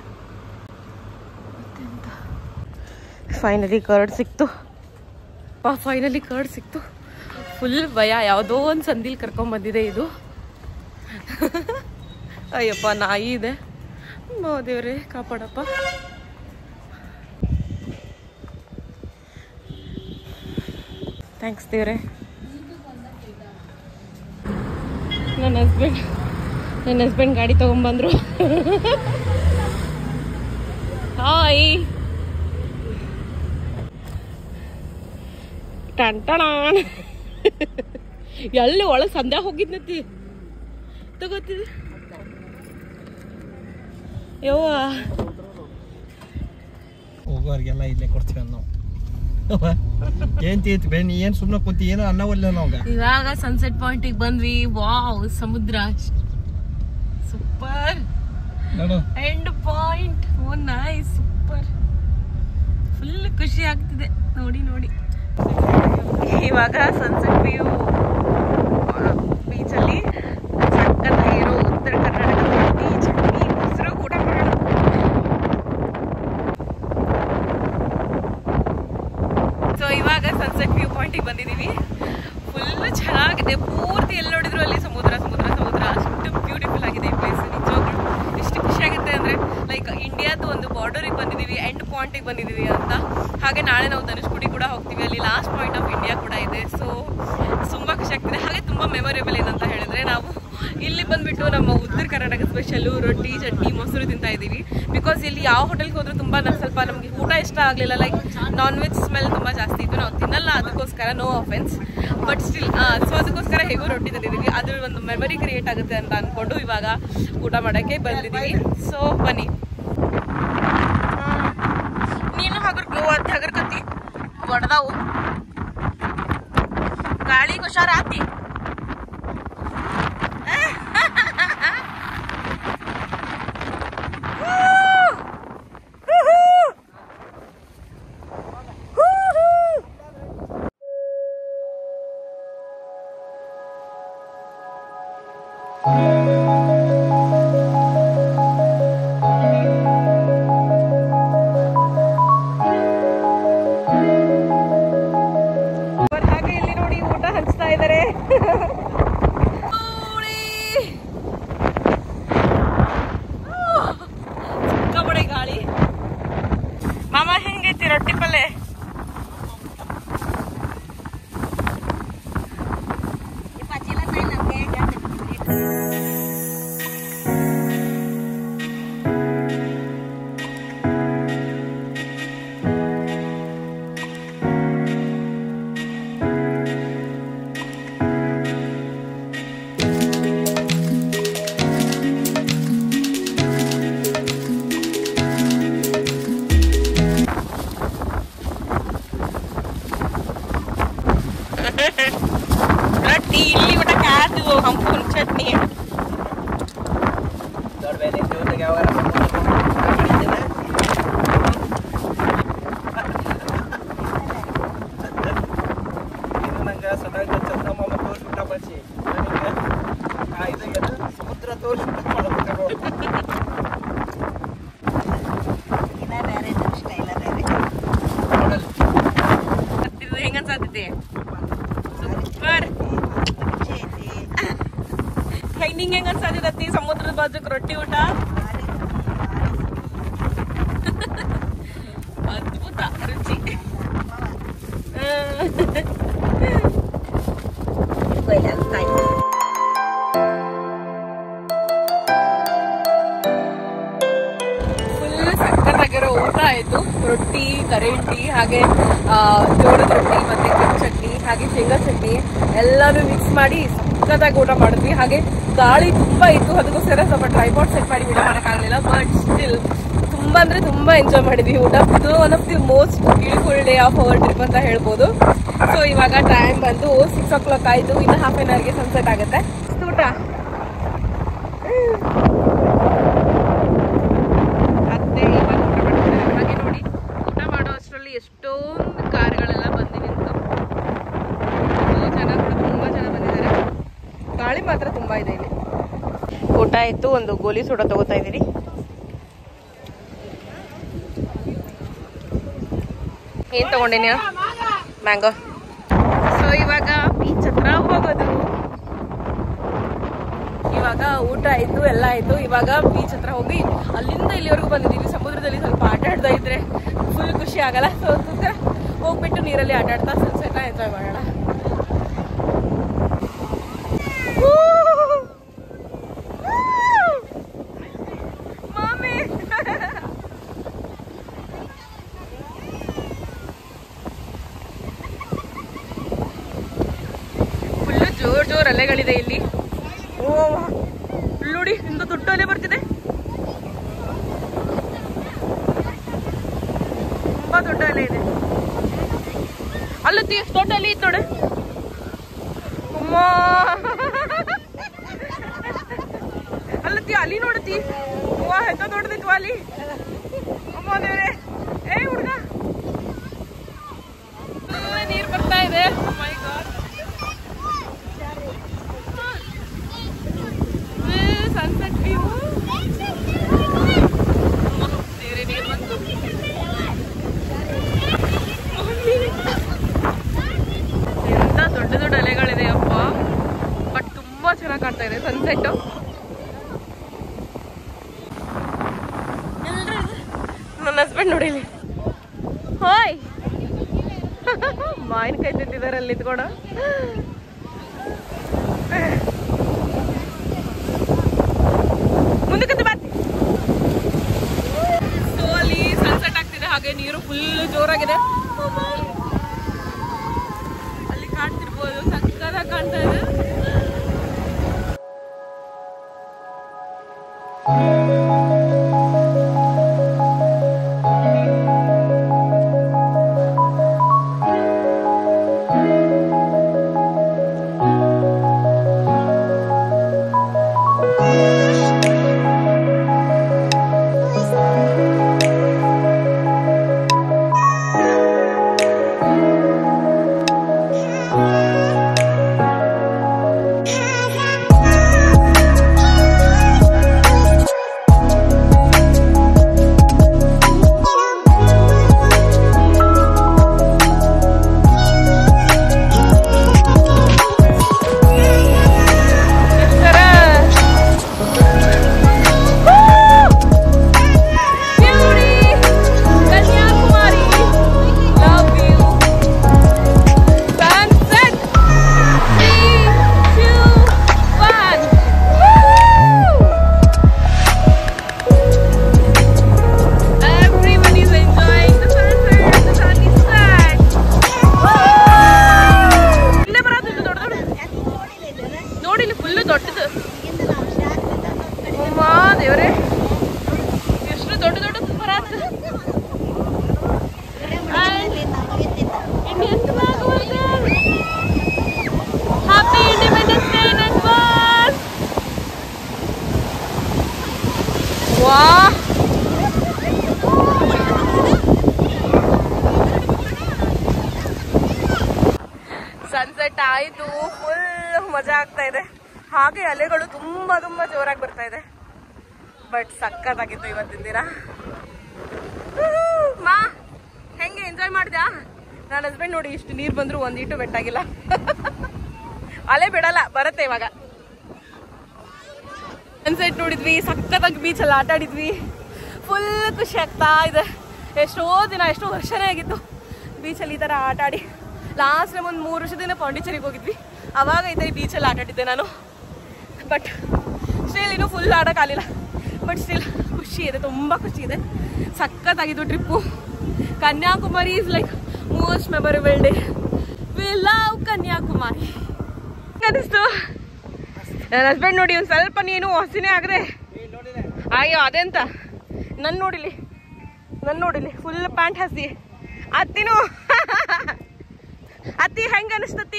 ಫೈನಲಿ ಕರ್ಡ್ ಸಿಕ್ತು ಪಾ ಫೈನಲಿ ಕರ್ಡ್ ಸಿಕ್ತು ಫುಲ್ ಭಯ ಯಾವುದೋ ಒಂದು ಸಂದಿಲ್ ಕರ್ಕೊಂಬಂದಿದೆ ಇದು ಅಯ್ಯಪ್ಪ ನಾಯಿ ಇದೆ ಓ ದೇವ್ರೆ ಕಾಪಾಡಪ್ಪ ಥ್ಯಾಂಕ್ಸ್ ದೇವ್ರೆ ನನ್ನ ಹಸ್ಬೆಂಡ್ ನನ್ನ ಹಸ್ಬೆಂಡ್ ಗಾಡಿ ತಗೊಂಬಂದ್ರು ಹಾಯ್ ಟಂಟಣ ಎಲ್ಲಿ ಒಳಗೆ ಸಂಧ್ಯಾ ಹೋಗಿದ್ನತಿ ತಗೋತಿದ್ ಯವ್ವ ಹೋಗೋರಿಗೆಲ್ಲ ಇಲ್ಲೇ ಕೊಡ್ತೀವಿ ನಾವು ಏನ್ ತೀತ್ ಬೇನಿ ಏನ್ ಸುಮ್ನೆ ಕುಂತಿ ಏನು ಅನ್ನವಲ್ಲ ನಾವ್ಗ ಇವಾಗ ಸನ್ಸೆಟ್ ಪಾಯಿಂಟಿಗೆ ಬಂದ್ವಿ ವಾವ್ ಸಮುದ್ರ ಸೂಪರ್ ನೋಡು end point oh nice super full ಖುಷಿ ಆಗ್ತಿದೆ ನೋಡಿ ನೋಡಿ ಇವಾಗ ಸನ್ಸೆಟ್ ವ್ಯೂ ಬೀಚಲ್ಲಿ ಸಕ್ಕತ್ತಾಗಿರೋ ಉತ್ತರ ಕರ್ನಾಟಕದ ರೊಟ್ಟಿ ಚಟ್ನಿ ಮೊಸರು ಊಟ ಮಾಡೋಣ ಸೊ ಇವಾಗ ಸನ್ಸೆಟ್ ವ್ಯೂ ಪಾಯಿಂಟಿಗೆ ಬಂದಿದ್ದೀವಿ ಫುಲ್ ಚೆನ್ನಾಗಿದೆ ಪೂರ್ತಿ ಎಲ್ಲಿ ನೋಡಿದ್ರು ಅಲ್ಲಿ ಸಮುದ್ರ ಸಮುದ್ರ ಸಮುದ್ರ ಅಷ್ಟು ಬ್ಯೂಟಿಫುಲ್ ಆಗಿದೆ ಈ ಪ್ಲೇಸ್ ನಿಜವಾಗ್ಲೂ ಎಷ್ಟು ಖುಷಿ ಆಗುತ್ತೆ ಅಂದ್ರೆ ಲೈಕ್ ಇಂಡಿಯಾದ ಒಂದು ಬಾರ್ಡರಿಗೆ ಬಂದಿದ್ದೀವಿ ಎಂಡ್ ಪಾಯಿಂಟಿಗೆ ಬಂದಿದ್ದೀವಿ ಅಂತ ಹಾಗೆ ನಾಳೆ ನಾವು ಧನುಷ್ಕುಡಿ ಕೂಡ ಹೋಗ್ತೀವಿ ಅಲ್ಲಿ ಲಾಸ್ಟ್ ಪಾಯಿಂಟ್ ಆಫ್ ಇಂಡಿಯಾ ಕೂಡ ಇದೆ ಸೊ ತುಂಬ ಖುಷಿ ಆಗ್ತಿದೆ ಹಾಗೆ ತುಂಬ ಮೆಮೊರೇಬಲ್ ಏನಂತ ಹೇಳಿದ್ರೆ ನಾವು ಇಲ್ಲಿ ಬಂದ್ಬಿಟ್ಟು ನಮ್ಮ ಉತ್ತರ ಕರ್ನಾಟಕ ಸ್ಪೆಷಲು ರೊಟ್ಟಿ ಚಟ್ನಿ ಮೊಸರು ತಿಂತಾ ಇದ್ದೀವಿ ಬಿಕಾಸ್ ಇಲ್ಲಿ ಯಾವ ಹೋಟೆಲ್ಗೆ ಹೋದ್ರೂ ತುಂಬ ನಮ್ಗೆ ಸ್ವಲ್ಪ ನಮಗೆ ಊಟ ಇಷ್ಟ ಆಗಲಿಲ್ಲ ಲೈಕ್ ನಾನ್ ವೆಜ್ ಸ್ಮೆಲ್ ತುಂಬ ಜಾಸ್ತಿ ಇತ್ತು ನಾವು ತಿನ್ನಲ್ಲ ಅದಕ್ಕೋಸ್ಕರ no offence but still so ಅದಕ್ಕೋಸ್ಕರ ಹೇಗೂ ರೊಟ್ಟಿ ತಂದಿದ್ದೀವಿ ಅದ್ರ ಒಂದು ಮೆಮರಿ ಕ್ರಿಯೇಟ್ ಆಗುತ್ತೆ ಅಂತ ಅಂದ್ಕೊಂಡು ಇವಾಗ ಊಟ ಮಾಡೋಕ್ಕೆ ಬಂದಿದ್ದೀವಿ ಸೊ ಬನ್ನಿ ನೀನು ಹಗರ್ ಅಂತ ಹಗರ್ಕತ್ತಿ ಹೊಡೆದವು ಗಾಳಿಗೆ ಹುಷಾರಾತಿ ಹಾಗೆ ಇಲ್ಲಿ ನೋಡಿ ಊಟ ಹಂಚ್ತಾ ಇದ್ದಾರೆ ಸಿಕ್ಕಾಪಟ್ಟೆ ಗಾಳಿ ಮಾಮ ಹೆಂಗೈತಿ ರೊಟ್ಟಿ ಪಲ್ಲೆ ರೊಟ್ಟಿ ಇಲ್ಲಿ ಊಟ ಕಾದು ಹಂಪುನ್ ಚಟ್ನಿ ನೋಡ್ಬೇನೆ ಜೊತೆಗೆ ಯಾವಾಗ ಮಾಡಿದ್ದೇನೆ ಇದು ನಂಗೆ ಸದಾಗಿ ಚಂದ್ರಮ್ಮ ತೋರಿಸಿ ಊಟ ಬಡಿಸಿ ನನಗೆ ಆ ಇದು ಏನು ಸಮುದ್ರ ತೋರಿಸಿ ಊಟ ಮಾಡಬೇಕು ನೋಡಲ್ಲಿ ಇದು ಹೆಂಗ ಅನ್ಸಾತೈತಿ ಸೂಪರ್ ಹೆಂಗ್ ನಿಂಗೆ ಹೆಂಗ ಅನ್ಸಾತೈತಿ ಸಮುದ್ರದ ಬಾಜುಕ್ ರೊಟ್ಟಿ ಊಟ ಅದ್ಭುತ ರುಚಿ ಫುಲ್ ಸಕ್ಕತ್ತಾಗಿರೋ ಊಟ ಆಯ್ತು ರೊಟ್ಟಿ ಕರೆಂಟಿ ಹಾಗೆ ಆ, ಜೋಳದ ರೊಟ್ಟಿ ಮತ್ತೆ ಕೆಂಪು ಚಟ್ನಿ ಹಾಗೆ ಶೇಂಗಾ ಚಟ್ನಿ ಎಲ್ಲಾನು ಮಿಕ್ಸ್ ಮಾಡಿ ಸಕ್ಕತ್ತಾಗಿ ಊಟ ಮಾಡಿದ್ವಿ ಹಾಗೆ ಗಾಳಿ ತುಂಬಾ ಇತ್ತು ಅದಕ್ಕೋಸ್ಕರ ಸ್ವಲ್ಪ ಟ್ರೈಪಾಡ್ ಸೆಟ್ ಮಾಡಿ ಊಟ ಮಾಡೋಕ್ಕಾಗಲಿಲ್ಲ ಬಟ್ ಸ್ಟಿಲ್ ತುಂಬಾ ಅಂದ್ರೆ ತುಂಬಾ ಎಂಜಾಯ್ ಮಾಡಿದ್ವಿ ಊಟ ಇದು one of the most beautiful day of our trip ಅಂತ ಹೇಳ್ಬೋದು ಸೊ ಇವಾಗ ಟೈಮ್ ಬಂದು ಸಿಕ್ಸ್ ಓ ಕ್ಲಾಕ್ ಆಯ್ತು ಇನ್ನು ಹಾಫ್ ಆನ್ ಅವರ್ಗೆ ಸನ್ಸೆಟ್ ಆಗುತ್ತೆ ಇಷ್ಟು ಊಟ ಅತ್ತೆ ಇವಾಗ ಊಟ ಮಾಡ್ತಿದ್ದಾರೆ ಹಾಗೆ ನೋಡಿ ಊಟ ಮಾಡೋ ಅಷ್ಟರಲ್ಲಿ ಎಷ್ಟೊಂದು ಕಾರ್ಗಳೆಲ್ಲ ಬಂದು ನಿಂತು ತುಂಬಾ ಜನ ಕೂಡ ತುಂಬಾ ಜನ ಬಂದಿದ್ದಾರೆ ಗಾಳಿ ಮಾತ್ರ ತುಂಬಾ ಇದೆ ಇಲ್ಲಿ ಊಟ ಆಯ್ತು ಒಂದು ಗೋಲಿ ಸೋಡ ತಗೋತಾ ಇದ್ದೀರಿ ಏನ್ ತಗೊಂಡಿನಿ ಮ್ಯಾಂಗೋ ಸೊ ಇವಾಗ ಬೀಚ್ ಹತ್ರ ಹೋಗೋದು ಇವಾಗ ಊಟ ಆಯ್ತು ಎಲ್ಲ ಆಯ್ತು ಇವಾಗ ಬೀಚ್ ಹತ್ರ ಹೋಗಿ ಅಲ್ಲಿಂದ ಇಲ್ಲಿವರೆಗೂ ಬಂದಿದ್ದೀವಿ ಸಮುದ್ರದಲ್ಲಿ ಸ್ವಲ್ಪ ಆಟ ಆಡ್ತಾ ಇದ್ರೆ ಫುಲ್ ಖುಷಿ ಆಗಲ್ಲ ಸೊ ಅದಕ್ಕೋಸ್ಕರ ಹೋಗ್ಬಿಟ್ಟು ನೀರಲ್ಲಿ ಆಟ ಆಡ್ತಾ ಸನ್ಸೆಟ್ನ ಎಂಜಾಯ್ ಮಾಡೋಣ Woo! ಜೋರ್ ಅಲೆಗಳಿದೆ ಇಲ್ಲಿ ಓ ಇಲ್ಲಿ ನೋಡಿ ಇಂದು ದೊಡ್ಡ ಅಲೆ ಬರ್ತಿದೆ ತುಂಬಾ ದೊಡ್ಡ ಅಲೆ ಇದೆ ಅಲ್ಲತ್ತಿ ಎಷ್ಟು ದೊಡ್ಡ ಅಲೆ ಇತ್ತು ನೋಡಿ ಅಮ್ಮ ಅಲ್ಲತ್ತಿ ಅಲ್ಲಿ ನೋಡತಿ ವಾ ಎಂತ ದೊಡ್ಡದಿತ್ತು ಅಲ್ಲಿ ಅಮ್ಮ ದೇವ್ರೆ ಏ ಹುಡುಗ ನೀರ್ ಬರ್ತಾ ಇದೆ ಮೈ ಗಾಡ್ ಸನ್ಸೆಟ್ ವ್ಯೂ ದೇವ್ರೆ ನೀರ್ ಬಂತು ಎಂತ ದೊಡ್ಡ ದೊಡ್ಡ ಅಲೆಗಳಿದೆ ಅಪ್ಪ ಬಟ್ ತುಂಬಾ ಚೆನ್ನಾಗಿ ಕಾಣ್ತಾ ಇದೆ ಸನ್ಸೆಟ್ ನನ್ನ ಹಸ್ಬೆಂಡ್ ನೋಡಿಲಿ ಹೋಯ್ ಮಾವಿನಕಾಯಿ ತಿಂತಿದ್ದಾರೆ ಅಲ್ಲಿ ನಿಂತ್ಕೊಂಡು ಮುಂದಕ್ಕೆ ಬಾತಿ ಸೊ ಅಲ್ಲಿ ಸನ್ಸೆಟ್ ಆಗ್ತಿದೆ ಹಾಗೆ ನೀರು ಫುಲ್ ಜೋರಾಗಿದೆ ಅಲ್ಲಿ ಕಾಣ್ತಿರ್ಬೋದು ಸಕ್ಕದಾಗಿ ಕಾಣ್ತಾ ಇದೆ ಎಷ್ಟರ Beauty, Kanyakumari love you sunset three two one everyone is enjoying the sunset the sun is set ಇಲ್ಲೇ ಬರೋದು ದೊಡ್ಡ ದೊಡ್ಡ ನೋಡಿ ಫುಲ್ ದೊಡ್ಡದು ಅಮ್ಮ ದೇವ್ರೆ ಎಷ್ಟು ದೊಡ್ಡ ದೊಡ್ಡ ಬರಾತ್ Indian flag happy Independence Day in advance ವಾ ಸನ್ಸೆಟ್ ಆಯ್ತು ಫುಲ್ ಮಜಾ ಆಗ್ತಾ ಇದೆ ಹಾಗೆ ಅಲೆಗಳು ತುಂಬಾ ತುಂಬಾ ಜೋರಾಗಿ ಬರ್ತಾ ಇದೆ ಬಟ್ ಸಕ್ಕತ್ತಾಗಿತ್ತು ಇವತ್ತಿನ ದಿನ ಹ್ಮ್, ಮಾ ಹೆಂಗೆ ಎಂಜಾಯ್ ಮಾಡ್ದ್ಯಾ ನನ್ನ ಹಸ್ಬೆಂಡ್ ನೋಡಿ ಇಷ್ಟು ನೀರು ಬಂದ್ರು ಒಂದಿಟ್ಟು ಬೆಟ್ಟಾಗಿಲ್ಲ ಅಲೆ ಬಿಡಲ್ಲ ಬರುತ್ತೆ ಇವಾಗ ಸನ್ಸೆಟ್ ನೋಡಿದ್ವಿ ಸಕ್ಕತ್ತಾಗಿ ಬೀಚಲ್ಲಿ ಆಟ ಆಡಿದ್ವಿ ಫುಲ್ ಖುಷಿ ಆಗ್ತಾ ಇದೆ ಎಷ್ಟೋ ದಿನ ಎಷ್ಟೋ ವರ್ಷನೇ ಆಗಿತ್ತು ಬೀಚಲ್ಲಿ ಈ ಥರ ಆಟ ಆಡಿ ಲಾಸ್ಟ್ ಟೈಮ್ ಒಂದು ಮೂರು ವರ್ಷದಿಂದ ಪಾಂಡಿಚೇರಿಗೆ ಹೋಗಿದ್ವಿ ಅವಾಗ ಈ ಥರ ಬೀಚಲ್ಲಿ ಆಟ ಆಡಿದ್ದೆ ನಾನು ಬಟ್ ಸ್ಟಿಲ್ ಇನ್ನೂ ಫುಲ್ ಆಡೋಕ್ಕಾಗಲಿಲ್ಲ ಬಟ್ ಸ್ಟಿಲ್ ಖುಷಿ ಇದೆ ತುಂಬ ಖುಷಿ ಇದೆ ಸಖತ್ತಾಗಿದ್ದು trip Kanyakumari is like most memorable day we love Kanyakumari ಅನಿಸ್ತು ನನ್ನ ಹಸ್ಬೆಂಡ್ ನೋಡಿ ಒಂದು ಸ್ವಲ್ಪ ನೀನು ಹಸಿನೇ ಆಗದೆ ಅಯ್ಯೋ ಅದೆಂತ ನನ್ನ ನೋಡಿಲಿ ನನ್ನ ನೋಡಿಲಿ ಫುಲ್ ಪ್ಯಾಂಟ್ ಹಸಿ ಅತ್ತಿನೂ ಅತ್ತಿ ಹೆಂಗ ಅನಿಸ್ತತಿ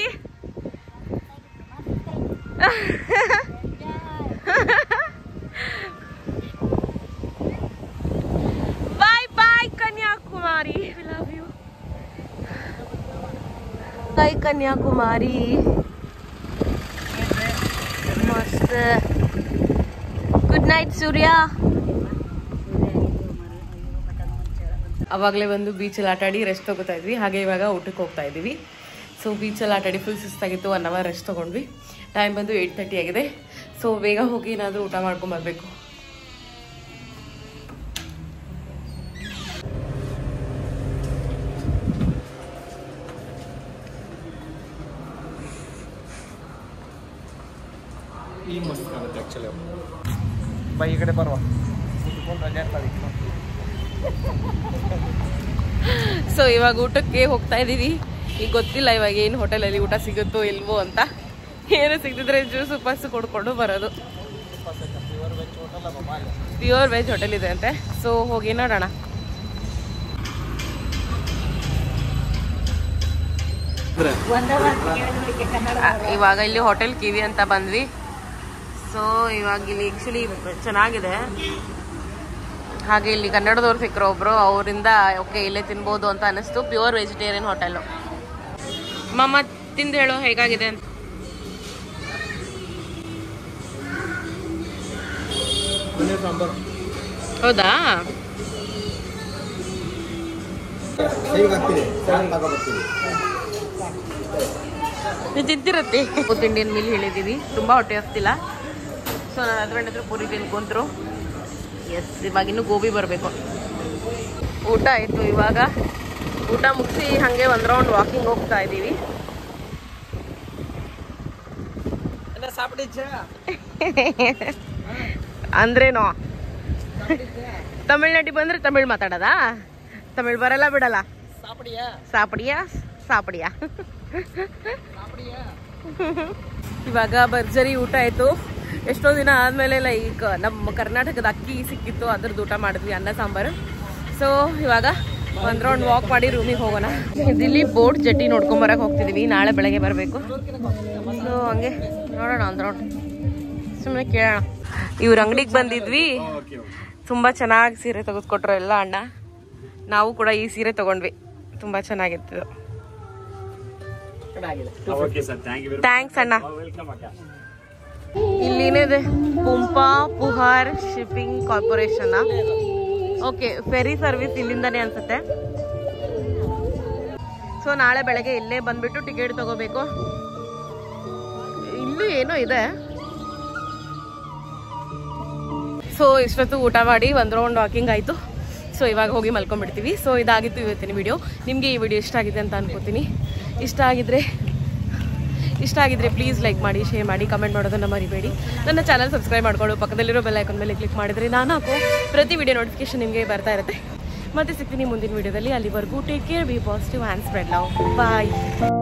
bye bye Kanyakumari love you bye Kanyakumari ಮಸ್ತ್ ಗುಡ್ ನೈಟ್ ಸೂರ್ಯ ಅವಾಗಲೇ ಬಂದು ಬೀಚಲ್ಲಿ ಆಟಾಡಿ ರೆಸ್ಟ್ ತಗೋತಾ ಇದ್ವಿ ಹಾಗೆ ಇವಾಗ ಊಟಕ್ಕೆ ಹೋಗ್ತಾ ಇದ್ದೀವಿ ಸೊ ಬೀಚಲ್ಲಿ ಆಟಾಡಿ ಫುಲ್ ಸುಸ್ತಾಗಿತ್ತು ಒನ್ ಅವರ್ ರೆಸ್ಟ್ ತೊಗೊಂಡ್ವಿ ಟೈಮ್ ಬಂದು ಏಯ್ಟ್ ತರ್ಟಿ ಆಗಿದೆ ಸೊ ಬೇಗ ಹೋಗಿ ಏನಾದರೂ ಊಟ ಮಾಡ್ಕೊಂಬರ್ಬೇಕು ಈ ಮಸ್ತ್ ಕಾಣುತ್ತೆ ಆ್ಯಕ್ಚುಲಿ ಬೈ ಈ ಕಡೆ ಬರುವ ಕುತ್ಕೊಂಡು ರಜೆ ಇರ್ತದೆ ಸೊ ಇವಾಗ ಊಟಕ್ಕೆ ಹೋಗ್ತಾ ಇದ್ದೀವಿ ಈಗ ಗೊತ್ತಿಲ್ಲ ಇವಾಗ ಏನು ಹೋಟೆಲಲ್ಲಿ ಊಟ ಸಿಗುತ್ತೋ ಇಲ್ವೋ ಅಂತ ಏನು ಸಿಗದಿದ್ರೆ ಜ್ಯೂಸ್ ಉಪಸ್ ಕೊಡ್ಕೊಂಡು ಬರೋದು ಪ್ಯೂರ್ ವೆಜ್ ಹೋಟೆಲ್ ಅಮ್ಮ ಅಲ್ಲಿ ಪ್ಯೂರ್ ವೆಜ್ ಹೋಟೆಲ್ ಇದೆ ಅಂತೆ ಸೊ ಹೋಗಿ ನೋಡೋಣ ಒಂದೇ ಒಂದು ಕೇಳಿದ್ರೆ ಕನ್ನಡ ಆ, ಇವಾಗ ಇಲ್ಲಿ ಹೋಟೆಲ್ ಕಿವಿ ಅಂತ ಬಂದ್ವಿ ಸೊ ಇವಾಗ ಇಲ್ಲಿ ಆಕ್ಚುಲಿ ಚೆನ್ನಾಗಿದೆ ಹಾಗೆ ಇಲ್ಲಿ ಕನ್ನಡದವ್ರು ಸಿಕ್ಕರು ಒಬ್ರು ಅವರಿಂದ ಓಕೆ ಇಲ್ಲೇ ತಿನ್ಬೋದು ಅಂತ ಅನಿಸ್ತು ಪ್ಯೂರ್ ವೆಜಿಟೇರಿಯನ್ ಹೋಟೆಲು ಮಮ್ಮ ತಿಂದು ಹೇಳು ಹೇಗಾಗಿದೆ ಅಂತ ಪನ್ನೀರ್ ಸಾಂಬಾರ್ ಹೌದಾ ಸೇವಿಗೆ ಹಾಕ್ತೀನಿ ಚೆನ್ನಾಗಿ ತಗೊಬರ್ತೀನಿ ನೀವು ತಿಂತಿರತ್ತಿ ಸೌತ್ ಇಂಡಿಯನ್ ಮೀಲ್ ಹೇಳಿದ್ದೀವಿ ತುಂಬ ಹೊಟ್ಟೆ ಹಸ್ತಿಲ್ಲ ಸೊ ನನ್ನ ಹಸ್ಬೆಂಡ್ ಹತ್ರ ಪೂರಿ ತಿನ್ಕೊಂಡ್ರು ಎಸ್ ಇವಾಗ ಇನ್ನು ಗೋಬಿ ಬರಬೇಕು ಊಟ ಆಯಿತು ಇವಾಗ ಊಟ ಮುಗಿಸಿ ಹಾಗೆ ಒಂದು ರೌಂಡ್ ವಾಕಿಂಗ್ ಹೋಗ್ತಾ ಇದ್ದೀವಿ என்ன சாப்பிடுச்சா ಅಂದ್ರೇನೋ ತಮಿಳ್ನಾಡಿ ಬಂದ್ರೆ ತಮಿಳ್ ಮಾತಾಡೋದಾ ತಮಿಳ್ ಬರಲ್ಲ ಬಿಡಲ್ಲ சாப்பிடியா ಸಾಪಡಿಯಾ ಸಾಪಡಿಯಾ சாப்பிடியா ಇವಾಗ ಭರ್ಜರಿ ಊಟ ಆಯ್ತು ಎಷ್ಟೋ ದಿನ ಆದ್ಮೇಲೆ ಲೈಕ್ ನಮ್ಮ ಕರ್ನಾಟಕದ ಅಕ್ಕಿ ಸಿಕ್ಕಿತ್ತು ಅದ್ರದ್ದು ಊಟ ಮಾಡಿದ್ವಿ ಅನ್ನ ಸಾಂಬಾರು ಸೊ ಇವಾಗ ಒಂದ್ ರೌಂಡ್ ವಾಕ್ ಮಾಡಿ ರೂಮಿಗೆ ಹೋಗೋಣ ಇಲ್ಲಿ ಬೋಟ್ ಜಟ್ಟಿ ನೋಡ್ಕೊಂಬರಕ್ ಹೋಗ್ತಿದೀವಿ ನಾಳೆ ಬೆಳಗ್ಗೆ ಬರಬೇಕು ಸೊ ಹಂಗೆ ನೋಡೋಣ ಒಂದ್ ರೌಂಡ್ ಸುಮ್ಮನೆ ಕೇಳೋಣ ಇವ್ರ ಅಂಗಡಿಗೆ ಬಂದಿದ್ವಿ ತುಂಬಾ ಚೆನ್ನಾಗಿ ಸೀರೆ ತೆಗೆದುಕೊಟ್ರು ಎಲ್ಲ ಅಣ್ಣ ನಾವು ಕೂಡ ಈ ಸೀರೆ ತಗೊಂಡ್ವಿ ತುಂಬಾ ಚೆನ್ನಾಗಿತ್ತು ಇದು. Okay sir thank you thanks ಅಣ್ಣ ವೆಲ್ಕಮ್ ಅಕ್ಕ ಇಲ್ಲಿನೇದೆ Poompuhar shipping corporation okay ferry service ಇಲ್ಲಿಂದಾನೇ ಅನ್ಸುತ್ತೆ ಸೊ ನಾಳೆ ಬೆಳಗ್ಗೆ ಇಲ್ಲೇ ಬಂದ್ಬಿಟ್ಟು ಟಿಕೆಟ್ ತಗೋಬೇಕು ಇಲ್ಲೂ ಏನೋ ಇದೆ ಸೊ ಇಷ್ಟೊತ್ತು ಊಟ ಮಾಡಿ ಒಂದು ರೌಂಡ್ ವಾಕಿಂಗ್ ಆಯಿತು ಸೊ ಇವಾಗ ಹೋಗಿ ಮಲ್ಕೊಂಡ್ಬಿಡ್ತೀವಿ ಸೊ ಇದಾಗಿತ್ತು ಇವತ್ತಿನ ವಿಡಿಯೋ ನಿಮಗೆ ಈ ವಿಡಿಯೋ ಇಷ್ಟ ಆಗಿದೆ ಅಂತ ಅನ್ಕೋತೀನಿ ಇಷ್ಟ ಆಗಿದ್ರೆ ಇಷ್ಟ ಆಗಿದ್ರೆ ಪ್ಲೀಸ್ ಲೈಕ್ ಮಾಡಿ ಶೇರ್ ಮಾಡಿ ಕಮೆಂಟ್ ಮಾಡೋದನ್ನು ಮರಿಬೇಡಿ ನನ್ನ ಚಾನಲ್ ಸಬ್ಸ್ಕ್ರೈಬ್ ಮಾಡ್ಕೊಳ್ಳು ಪಕ್ಕದಲ್ಲಿರೋ ಬೆಲ್ ಐಕನ್ ಮೇಲೆ ಕ್ಲಿಕ್ ಮಾಡಿದ್ರೆ ನಾನು ಹಾಕೋ ಪ್ರತಿ ವಿಡಿಯೋ ನೋಟಿಫಿಕೇಶನ್ ನಿಮಗೆ ಬರ್ತಾ ಇರುತ್ತೆ ಮತ್ತೆ ಸಿಗ್ತೀನಿ ಮುಂದಿನ ವಿಡಿಯೋದಲ್ಲಿ ಅಲ್ಲಿವರೆಗೂ take care be positive and spread love bye